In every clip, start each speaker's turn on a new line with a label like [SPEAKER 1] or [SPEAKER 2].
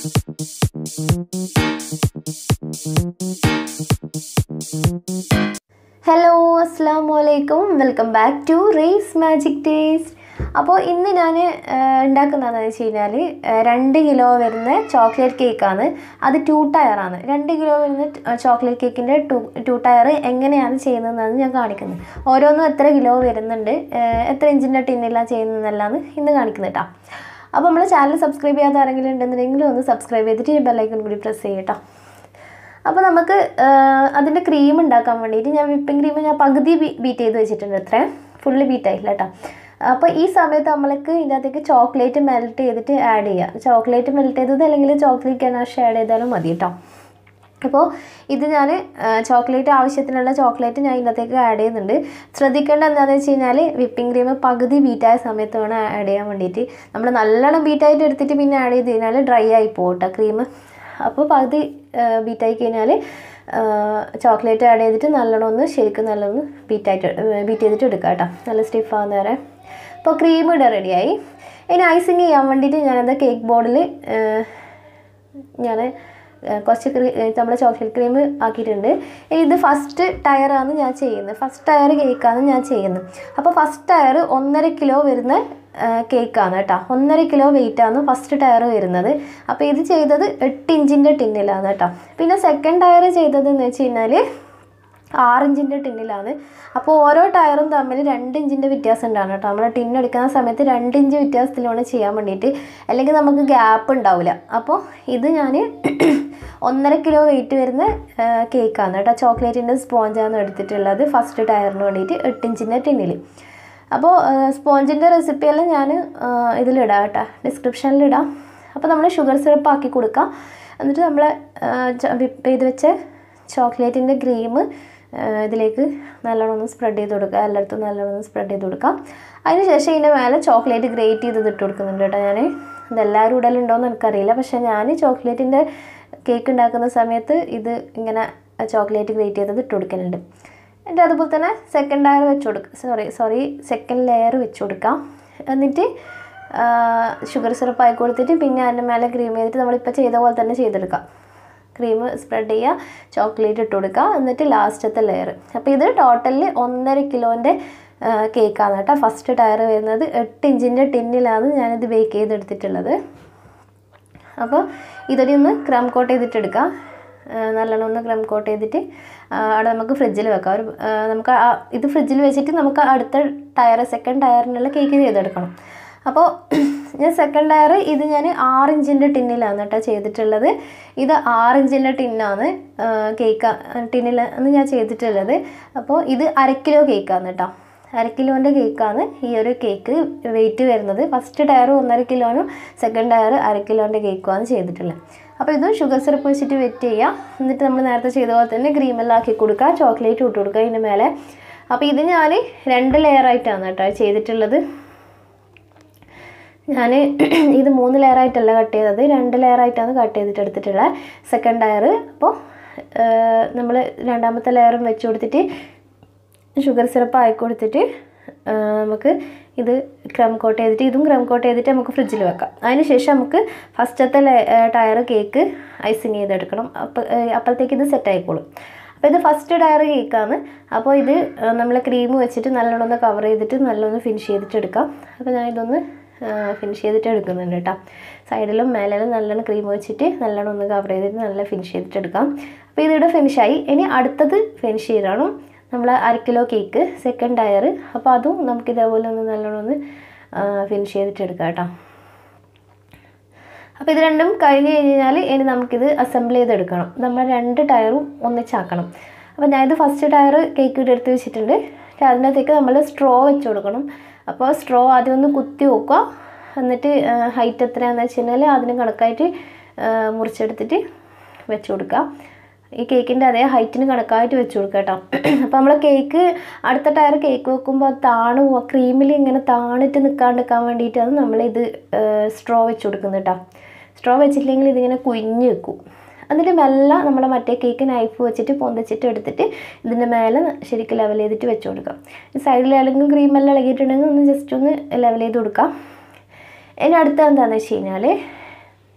[SPEAKER 1] hello അസ്സാം വലൈക്കും welcome back to race magic taste അപ്പോൾ ഇന്ന് ഞാൻ ഉണ്ടാക്കുന്നതെന്ന് വെച്ച് കഴിഞ്ഞാൽ രണ്ട് കിലോ വരുന്ന ചോക്ലേറ്റ് കേക്കാണ് അത് ടു ടയറാണ് രണ്ട് കിലോ വരുന്ന ചോക്ലേറ്റ് കേക്കിൻ്റെ ടു ടു ടയർ എങ്ങനെയാണ് ചെയ്യുന്നതെന്നാണ് ഞാൻ കാണിക്കുന്നത് ഓരോന്നും എത്ര കിലോ വരുന്നുണ്ട് ഏഹ് എത്ര ഇഞ്ചിൻ്റെ ടിന്നിലാണ് ചെയ്യുന്നതെന്നെല്ലാം ഇന്ന് കാണിക്കുന്നത് കേട്ടോ അപ്പോൾ നമ്മൾ ചാനൽ സബ്സ്ക്രൈബ് ചെയ്യാത്ത ആരെങ്കിലും ഉണ്ടെന്നുണ്ടെങ്കിൽ ഒന്ന് സബ്സ്ക്രൈബ് ചെയ്തിട്ട് ഈ ബെല്ലൈക്കൺ കൂടി പ്രസ് ചെയ്യട്ടോ അപ്പോൾ നമുക്ക് അതിൻ്റെ ക്രീം ഉണ്ടാക്കാൻ വേണ്ടിയിട്ട് ഞാൻ വിപ്പിംഗ് ക്രീം ഞാൻ പകുതി ബീറ്റ് ചെയ്ത് വെച്ചിട്ടുണ്ട് അത്രേ ഫുള്ള് ബീറ്റ് ആയില്ല കേട്ടോ അപ്പോൾ ഈ സമയത്ത് നമ്മൾക്ക് ഇതിൻ്റെ അകത്തേക്ക് ചോക്ലേറ്റ് മെൽറ്റ് ചെയ്തിട്ട് ആഡ് ചെയ്യുക ചോക്ലേറ്റ് മെൽറ്റ് ചെയ്തത് അല്ലെങ്കിൽ ചോക്ലേറ്റ് ഗനാഷ് ആഡ് ചെയ്താലും മതി കേട്ടോ അപ്പോൾ ഇത് ഞാൻ ചോക്ലേറ്റ് ആവശ്യത്തിനുള്ള ചോക്ലേറ്റ് ഞാൻ ഇതിനകത്തേക്ക് ആഡ് ചെയ്യുന്നുണ്ട് ശ്രദ്ധിക്കേണ്ട എന്താണെന്ന് വെച്ച് കഴിഞ്ഞാൽ വിപ്പിംഗ് ക്രീം പകുതി ബീറ്റായ സമയത്ത് വേണം ആഡ് ചെയ്യാൻ വേണ്ടിയിട്ട് നമ്മൾ നല്ലോണം ബീറ്റായിട്ട് എടുത്തിട്ട് പിന്നെ ആഡ് ചെയ്ത് കഴിഞ്ഞാൽ ഡ്രൈ ആയി പോകും കേട്ടോ ക്രീം അപ്പോൾ പകുതി ബീറ്റായി കഴിഞ്ഞാൽ ചോക്ലേറ്റ് ആഡ് ചെയ്തിട്ട് നല്ലോണം ഒന്ന് ശരിക്കും നല്ലോണം ബീറ്റായിട്ട് ബീറ്റ് ചെയ്തിട്ട് എടുക്കുക കേട്ടോ നല്ല സ്റ്റിഫ് ആവുന്ന വരെ അപ്പോൾ ക്രീം ഇവിടെ റെഡിയായി ഇനി ഐസിങ് ചെയ്യാൻ വേണ്ടിയിട്ട് ഞാനത് കേക്ക് ബോർഡിൽ ഞാൻ കുറച്ച് ക്രീ നമ്മുടെ ചോക്ലേറ്റ് ക്രീം ആക്കിയിട്ടുണ്ട് ഇനി ഇത് ഫസ്റ്റ് ടയറാണ് ഞാൻ ചെയ്യുന്നത് ഫസ്റ്റ് ടയർ കേക്കാണ് ഞാൻ ചെയ്യുന്നത് അപ്പോൾ ഫസ്റ്റ് ടയർ ഒന്നര കിലോ വരുന്ന കേക്കാണ് കേട്ടോ ഒന്നര കിലോ വെയിറ്റാണ് ഫസ്റ്റ് ടയർ വരുന്നത് അപ്പോൾ ഇത് ചെയ്തത് എട്ട് ഇഞ്ചിൻ്റെ ടിന്നിലാണ് കേട്ടോ പിന്നെ സെക്കൻഡ് ടയർ ചെയ്തതെന്ന് വെച്ച് കഴിഞ്ഞാൽ ആറ് ഇഞ്ചിൻ്റെ ടിന്നിലാണ് അപ്പോൾ ഓരോ ടയറും തമ്മിൽ രണ്ട് ഇഞ്ചിൻ്റെ വ്യത്യാസം ഉണ്ടാണ് കേട്ടോ നമ്മൾ ടിൻ എടുക്കുന്ന സമയത്ത് രണ്ട് ഇഞ്ച് വ്യത്യാസത്തിലാണ് ചെയ്യാൻ വേണ്ടിയിട്ട് അല്ലെങ്കിൽ നമുക്ക് ഗ്യാപ്പ് ഉണ്ടാവില്ല അപ്പോൾ ഇത് ഞാൻ ഒന്നര കിലോ വെയിറ്റ് വരുന്ന കേക്കാണ് കേട്ടോ ചോക്ലേറ്റിൻ്റെ സ്പോഞ്ചാണ് എടുത്തിട്ടുള്ളത് ഫസ്റ്റ് ടയറിന് വേണ്ടിയിട്ട് എട്ട് ഇഞ്ചിൻ്റെ ടിന്നിൽ അപ്പോൾ സ്പോഞ്ചിൻ്റെ റെസിപ്പിയെല്ലാം ഞാൻ ഇതിലിടാം കേട്ടോ ഡിസ്ക്രിപ്ഷനിലിടാം അപ്പോൾ നമ്മൾ ഷുഗർ സിറപ്പ് ആക്കി കൊടുക്കാം എന്നിട്ട് നമ്മൾ വിപ്പ് ചെയ്ത് വെച്ച ചോക്ലേറ്റിൻ്റെ ക്രീം ഇതിലേക്ക് നല്ലോണം ഒന്ന് സ്പ്രെഡ് ചെയ്ത് കൊടുക്കുക എല്ലായിടത്തും നല്ലോണം ഒന്ന് സ്പ്രെഡ് ചെയ്ത് കൊടുക്കാം അതിന് ശേഷം ഇതിൻ്റെ മേലെ ചോക്ലേറ്റ് ഗ്രേറ്റ് ചെയ്ത് ഇട്ട് കൊടുക്കുന്നുണ്ട് കേട്ടോ ഞാൻ ഇതെല്ലാവരും ഇടലുണ്ടോയെന്ന് എനിക്കറിയില്ല പക്ഷേ ഞാൻ ചോക്ലേറ്റിൻ്റെ കേക്ക് ഉണ്ടാക്കുന്ന സമയത്ത് ഇത് ഇങ്ങനെ ചോക്ലേറ്റ് ഗ്രേറ്റ് ചെയ്തത് ഇട്ട് കൊടുക്കലുണ്ട് എന്നിട്ട് അതുപോലെ തന്നെ സെക്കൻഡ് ലെയർ വെച്ച് കൊടുക്കുക സോറി സോറി സെക്കൻഡ് ലെയർ വെച്ച് കൊടുക്കാം എന്നിട്ട് ഷുഗർ സിറപ്പ് ആയി കൊടുത്തിട്ട് പിന്നെ അതിൻ്റെ മേലെ ക്രീം ചെയ്തിട്ട് നമ്മളിപ്പോൾ ചെയ്ത പോലെ തന്നെ ചെയ്തെടുക്കാം ക്രീം സ്പ്രെഡ് ചെയ്യുക ചോക്ലേറ്റ് ഇട്ട് കൊടുക്കുക എന്നിട്ട് ലാസ്റ്റത്തെ ലെയർ അപ്പോൾ ഇത് ടോട്ടലിൽ ഒന്നര കിലോൻ്റെ കേക്കാണ് കേട്ടോ ഫസ്റ്റ് ടയർ വരുന്നത് എട്ട് ഇഞ്ചിൻ്റെ ടിന്നിലാണ് ഞാനിത് ബേക്ക് ചെയ്തെടുത്തിട്ടുള്ളത് അപ്പോൾ ഇതൊരു ഒന്ന് ക്രം കോട്ട് ചെയ്തിട്ടെടുക്കാം നല്ലോണം ഒന്ന് ക്രം കോട്ട് ചെയ്തിട്ട് അവിടെ നമുക്ക് ഫ്രിഡ്ജിൽ വെക്കാം ഒരു നമുക്ക് ഇത് ഫ്രിഡ്ജിൽ വെച്ചിട്ട് നമുക്ക് അടുത്ത ടയർ സെക്കൻഡ് ടയറിനുള്ള കേക്ക് ചെയ്തെടുക്കണം അപ്പോൾ ഞാൻ സെക്കൻഡ് ടയർ ഇത് ഞാൻ ആറ് ഇഞ്ചിൻ്റെ ടിന്നിലാണ് കേട്ടോ ചെയ്തിട്ടുള്ളത് ഇത് ആറ് ഇഞ്ചിൻ്റെ ടിന്നാണ് കേക്ക് ടിന്നിൽ ആണ് ഞാൻ ചെയ്തിട്ടുള്ളത് അപ്പോൾ ഇത് അര കിലോ കേക്കാണ് കേട്ടോ അര കിലോൻ്റെ കേക്കാണ് ഈ ഒരു കേക്ക് വെയിറ്റ് വരുന്നത് ഫസ്റ്റ് ടയർ ഒന്നര കിലോനും സെക്കൻഡ് ടയർ അര കിലോൻ്റെ കേക്കുമാണ് ചെയ്തിട്ടുള്ളത് അപ്പോൾ ഇതും ഷുഗർ സിറപ്പ് വെച്ചിട്ട് വെറ്റ് ചെയ്യുക എന്നിട്ട് നമ്മൾ നേരത്തെ ചെയ്ത പോലെ തന്നെ ക്രീമെല്ലാം ആക്കി കൊടുക്കുക ചോക്ലേറ്റ് ഇട്ട് കൊടുക്കുക ഇതിൻ്റെ മേലെ അപ്പോൾ ഇത് ഞാൻ രണ്ട് ലെയറായിട്ടാണ് കേട്ടോ ചെയ്തിട്ടുള്ളത് ഞാൻ ഇത് മൂന്ന് ലെയറായിട്ടല്ല കട്ട് ചെയ്തത് രണ്ട് ലെയറായിട്ടാണ് കട്ട് ചെയ്തിട്ട് എടുത്തിട്ടുള്ളത് സെക്കൻഡ് ടയർ അപ്പോൾ നമ്മൾ രണ്ടാമത്തെ ലെയറും വെച്ച് കൊടുത്തിട്ട് ഷുഗർ സിറപ്പ് ആയി കൊടുത്തിട്ട് നമുക്ക് ഇത് ക്രം കോട്ട് ചെയ്തിട്ട് ഇതും ക്രം കോട്ട് ചെയ്തിട്ട് നമുക്ക് ഫ്രിഡ്ജിൽ വെക്കാം അതിന് ശേഷം നമുക്ക് ഫസ്റ്റത്തെ ടയർ കേക്ക് ഐസിങ് ചെയ്തെടുക്കണം അപ്പോൾ അപ്പോഴത്തേക്ക് ഇത് സെറ്റ് ആയിക്കോളും അപ്പോൾ ഇത് ഫസ്റ്റ് ടയർ കേക്കാണ് അപ്പോൾ ഇത് നമ്മൾ ക്രീം വെച്ചിട്ട് നല്ലോണം ഒന്ന് കവർ ചെയ്തിട്ട് നല്ലോണം ഫിനിഷ് ചെയ്തിട്ട് എടുക്കാം അപ്പോൾ ഞാൻ ഇതൊന്ന് ഫിനിഷ് ചെയ്തിട്ട് എടുക്കുന്നുണ്ട് കേട്ടോ സൈഡിലും മേലിലും നല്ലോണം ക്രീം വെച്ചിട്ട് നല്ലോണം ഒന്ന് കവർ ചെയ്തിട്ട് നല്ല ഫിനിഷ് ചെയ്തിട്ട് എടുക്കാം അപ്പോൾ ഇതിവിടെ ഫിനിഷായി ഇനി അടുത്തത് ഫിനിഷ് ചെയ്യണം നമ്മൾ അര കിലോ കേക്ക് സെക്കൻഡ് ടയർ അപ്പോൾ അതും നമുക്ക് ഇതേപോലെ ഒന്ന് നല്ലോണം ഒന്ന് ഫിനിഷ് ചെയ്തിട്ട് എടുക്കാം കേട്ടോ അപ്പോൾ ഇത് രണ്ടും കഴിഞ്ഞ് കഴിഞ്ഞാൽ ഇനി നമുക്കിത് അസംബിൾ ചെയ്തെടുക്കണം നമ്മൾ രണ്ട് ടയറും ഒന്നിച്ചാക്കണം അപ്പോൾ ഞാനിത് ഫസ്റ്റ് ടയർ കേക്ക് എടുത്ത് വെച്ചിട്ടുണ്ട് അതിനകത്തേക്ക് നമ്മൾ സ്ട്രോ വെച്ച് കൊടുക്കണം അപ്പോൾ സ്ട്രോ ആദ്യം ഒന്ന് കുത്തി നോക്കുക എന്നിട്ട് ഹൈറ്റ് എത്രയാണെന്ന് വെച്ച് കഴിഞ്ഞാൽ അതിന് കണക്കായിട്ട് മുറിച്ചെടുത്തിട്ട് വെച്ച് കൊടുക്കുക ഈ കേക്കിൻ്റെ അതേ ഹൈറ്റിന് കണക്കായിട്ട് വെച്ച് കൊടുക്കുക കേട്ടോ അപ്പോൾ നമ്മൾ കേക്ക് അടുത്ത ടയർ കേക്ക് വെക്കുമ്പോൾ താണു പോവുക ക്രീമിൽ ഇങ്ങനെ താണിട്ട് നിൽക്കാണ്ടിരിക്കാൻ വേണ്ടിയിട്ടാണ് നമ്മളിത് സ്ട്രോ വെച്ച് കൊടുക്കുന്നത് കേട്ടോ സ്ട്രോ വെച്ചിട്ടില്ലെങ്കിൽ ഇതിങ്ങനെ കുഞ്ഞ് വെക്കും എന്നിട്ട് മെല്ലെ നമ്മുടെ മറ്റേ കേക്ക് നൈഫ് വെച്ചിട്ട് പൊന്തിച്ചിട്ട് എടുത്തിട്ട് ഇതിൻ്റെ മേലെ ശരിക്കും ലെവൽ ചെയ്തിട്ട് വെച്ച് കൊടുക്കാം സൈഡിൽ അല്ലെങ്കിൽ ക്രീമെല്ലാം ഇളകിയിട്ടുണ്ടെങ്കിൽ ഒന്ന് ജസ്റ്റ് ഒന്ന് ലെവൽ ചെയ്ത് കൊടുക്കാം ഇനി അടുത്ത എന്താണെന്ന് വെച്ച് കഴിഞ്ഞാൽ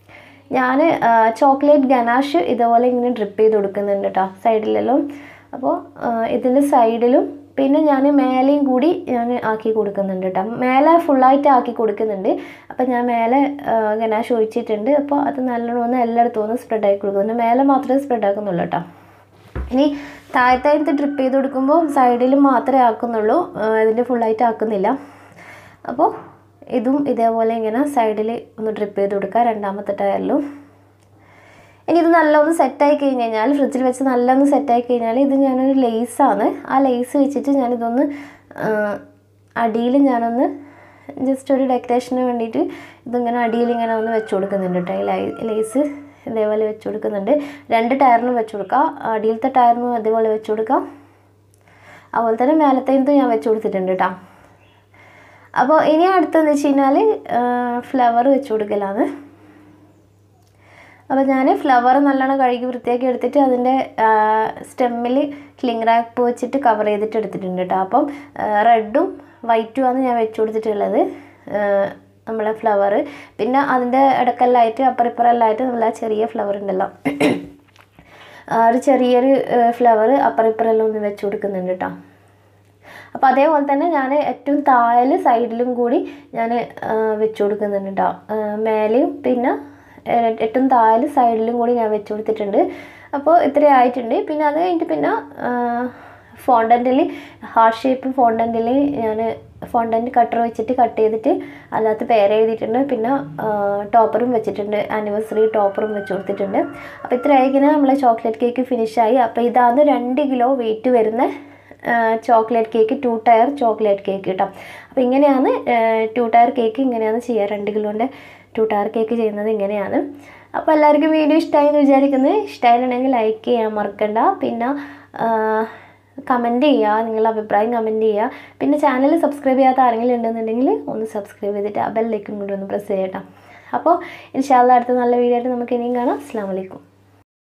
[SPEAKER 1] ഞാൻ ചോക്ലേറ്റ് ഗനാഷ് ഇതുപോലെ ഇങ്ങനെ ഡ്രിപ്പ് ചെയ്ത് കൊടുക്കുന്നുണ്ട് കേട്ടോ സൈഡിലെല്ലാം അപ്പോൾ ഇതിൻ്റെ സൈഡിലും പിന്നെ ഞാൻ മേലെയും കൂടി ഞാൻ ആക്കി കൊടുക്കുന്നുണ്ട് കേട്ടോ മേലെ ഫുള്ളായിട്ട് ആക്കി കൊടുക്കുന്നുണ്ട് അപ്പോൾ ഞാൻ മേലെ ഗനാഷ് ഒഴിച്ചിട്ടുണ്ട് അപ്പോൾ അത് നല്ലോണം ഒന്ന് എല്ലായിടത്തും ഒന്ന് സ്പ്രെഡ് ആക്കി കൊടുക്കുന്നുണ്ട് മേലെ മാത്രമേ സ്പ്രെഡ് ആക്കുന്നുള്ളൂ കേട്ടോ ഇനി താഴത്തായിട്ട് ഡ്രിപ്പ് ചെയ്ത് കൊടുക്കുമ്പോൾ സൈഡിൽ മാത്രമേ ആക്കുന്നുള്ളൂ ഇതിൻ്റെ ഫുള്ളായിട്ട് ആക്കുന്നില്ല അപ്പോൾ ഇതും ഇതേപോലെ ഇങ്ങനെ സൈഡിൽ ഒന്ന് ഡ്രിപ്പ് ചെയ്ത് കൊടുക്കുക രണ്ടാമത്തെ ടയറിലും ഇനി ഇത് നല്ല ഒന്ന് സെറ്റായി കഴിഞ്ഞ് കഴിഞ്ഞാൽ ഫ്രിഡ്ജിൽ വെച്ച് നല്ല ഒന്ന് സെറ്റായി കഴിഞ്ഞാൽ ഇത് ഞാനൊരു ലേസാണ് ആ ലേസ് വെച്ചിട്ട് ഞാനിതൊന്ന് അടിയിൽ ഞാനൊന്ന് ജസ്റ്റ് ഒരു ഡെക്കറേഷന് വേണ്ടിയിട്ട് ഇതിങ്ങനെ അടിയിൽ ഇങ്ങനെ ഒന്ന് വെച്ച് കൊടുക്കുന്നുണ്ട് കേട്ടോ ഈ ലൈ ലേസ് ഇതേപോലെ വെച്ച് കൊടുക്കുന്നുണ്ട് രണ്ട് ടയറിനും വെച്ച് കൊടുക്കുക അടിയിലത്തെ ടയറിനും അതേപോലെ വെച്ച് കൊടുക്കാം അതുപോലെ തന്നെ മേലത്തേത് ഞാൻ വെച്ച് കൊടുത്തിട്ടുണ്ട് കേട്ടോ അപ്പോൾ ഇനി അടുത്തെന്ന് വെച്ച് കഴിഞ്ഞാൽ ഫ്ലവർ വെച്ച് കൊടുക്കലാണ് അപ്പോൾ ഞാൻ ഫ്ലവർ നല്ലോണം കഴുകി വൃത്തിയാക്കി എടുത്തിട്ട് അതിൻ്റെ സ്റ്റെമ്മിൽ ക്ലിങ് റാപ്പ് വെച്ചിട്ട് കവർ ചെയ്തിട്ട് എടുത്തിട്ടുണ്ട് കേട്ടോ അപ്പം റെഡും വൈറ്റുമാണ് ഞാൻ വെച്ച് കൊടുത്തിട്ടുള്ളത് നമ്മളെ ഫ്ലവർ പിന്നെ അതിൻ്റെ ഇടക്കെല്ലായിട്ട് അപ്പറിപ്പറെല്ലായിട്ട് നമ്മളെ ചെറിയ ഫ്ലവർ ഉണ്ടല്ലോ ഒരു ചെറിയൊരു ഫ്ലവർ അപ്പറിപ്പറെല്ലാം ഒന്ന് വെച്ച് കൊടുക്കുന്നുണ്ട് കേട്ടോ അപ്പോൾ അതേപോലെ തന്നെ ഞാൻ ഏറ്റവും താഴെ സൈഡിലും കൂടി ഞാൻ വെച്ച് കൊടുക്കുന്നുണ്ട് കേട്ടോ മേലെയും പിന്നെ ഏറ്റവും താഴെ സൈഡിലും കൂടി ഞാൻ വെച്ച് കൊടുത്തിട്ടുണ്ട് അപ്പോൾ ഇത്രയും ആയിട്ടുണ്ട് പിന്നെ അത് കഴിഞ്ഞിട്ട് പിന്നെ ഫോണ്ടൻറ്റിൽ ഹാർട്ട് ഷേപ്പ് ഫോണ്ടൻറ്റിൽ ഞാൻ ഫോണ്ടൻറ്റ് കട്ടർ വെച്ചിട്ട് കട്ട് ചെയ്തിട്ട് അതിനകത്ത് പേര് എഴുതിയിട്ടുണ്ട് പിന്നെ ടോപ്പറും വെച്ചിട്ടുണ്ട് ആനിവേഴ്സറി ടോപ്പറും വെച്ച് കൊടുത്തിട്ടുണ്ട് അപ്പോൾ ഇത്ര ആയിക്കിനെ നമ്മളെ ചോക്ലേറ്റ് കേക്ക് ഫിനിഷായി അപ്പോൾ ഇതാണ് രണ്ട് കിലോ വെയിറ്റ് വരുന്ന chocolate cake two tier chocolate cake കേട്ടോ അപ്പോൾ ഇങ്ങനെയാണ് ടു ടയർ കേക്ക് ഇങ്ങനെയാണ് ചെയ്യുക രണ്ട് കിലോൻ്റെ ടു ടയർ കേക്ക് ചെയ്യുന്നത് ഇങ്ങനെയാണ് അപ്പോൾ എല്ലാവർക്കും വീഡിയോ ഇഷ്ടമായി എന്ന് വിചാരിക്കുന്നത് ഇഷ്ടമായിട്ടുണ്ടെങ്കിൽ ലൈക്ക് ചെയ്യാൻ മറക്കണ്ട പിന്നെ കമൻറ്റ് ചെയ്യുക നിങ്ങളുടെ അഭിപ്രായം കമൻറ്റ് ചെയ്യുക പിന്നെ ചാനൽ സബ്സ്ക്രൈബ് ചെയ്യാത്ത ആരെങ്കിലും ഉണ്ടെന്നുണ്ടെങ്കിൽ ഒന്ന് സബ്സ്ക്രൈബ് ചെയ്തിട്ട് ആ ബെല്ലൈക്കൺ കൂടി ഒന്ന് പ്രസ് ചെയ്യട്ടോ അപ്പോൾ ഇൻഷാല്ല അടുത്ത നല്ല വീഡിയോ ആയിട്ട് നമുക്ക് ഇനിയും കാണാം അസ്സാം വലൈക്കും